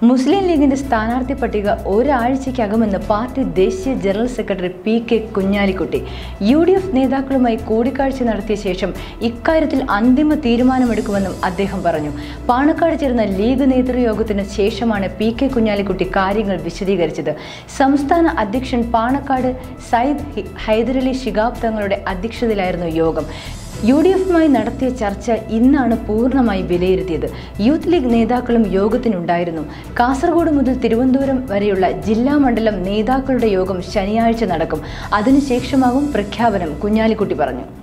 മുസ്ലിം ലീഗിന്റെ സ്ഥാനാർത്ഥി പട്ടിക ഒരാഴ്ചയ്ക്കകമെന്ന് പാർട്ടി ദേശീയ general secretary P K Kunhalikutty U D F നേതാക്കളുമായി കൂടിക്കാഴ്ച നടത്തിയ ശേഷം ഇക്കാര്യത്തിൽ അന്തിമ തീരുമാനമെടുക്കുമെന്നും അദ്ദേഹം പറഞ്ഞു പാണക്കാട് ചേർന്ന ലീഗ് നേതൃയോഗത്തിന് ശേഷമാണ് പി കെ കുഞ്ഞാലിക്കുട്ടി കാര്യങ്ങൾ വിശദീകരിച്ചത് സംസ്ഥാന അധ്യക്ഷൻ പാണക്കാട് സയ്യിദ് ഹി- ഹൈദരലി ശിഹാബ് തങ്ങളുടെ അധ്യക്ഷതയിലായിരുന്നു യോഗം യു ഡി എഫുമായി നടത്തിയ ചർച്ച ഇന്നാണ് പൂർണ്ണമായി വിലയിരുത്തിയത് യൂത്ത് ലീഗ് നേതാക്കളും യോഗത്തിനുണ്ടായിരുന്നു കാസർഗോഡ് മുതൽ തിരുവനന്തപുരം വരെയുള്ള ജില്ലാ മണ്ഡലം നേതാക്കളുടെ യോഗം ശനിയാഴ്ച നടക്കും അതിനുശേഷമാകും പ്രഖ്യാപനം കുഞ്ഞാലിക്കുട്ടി പറഞ്ഞു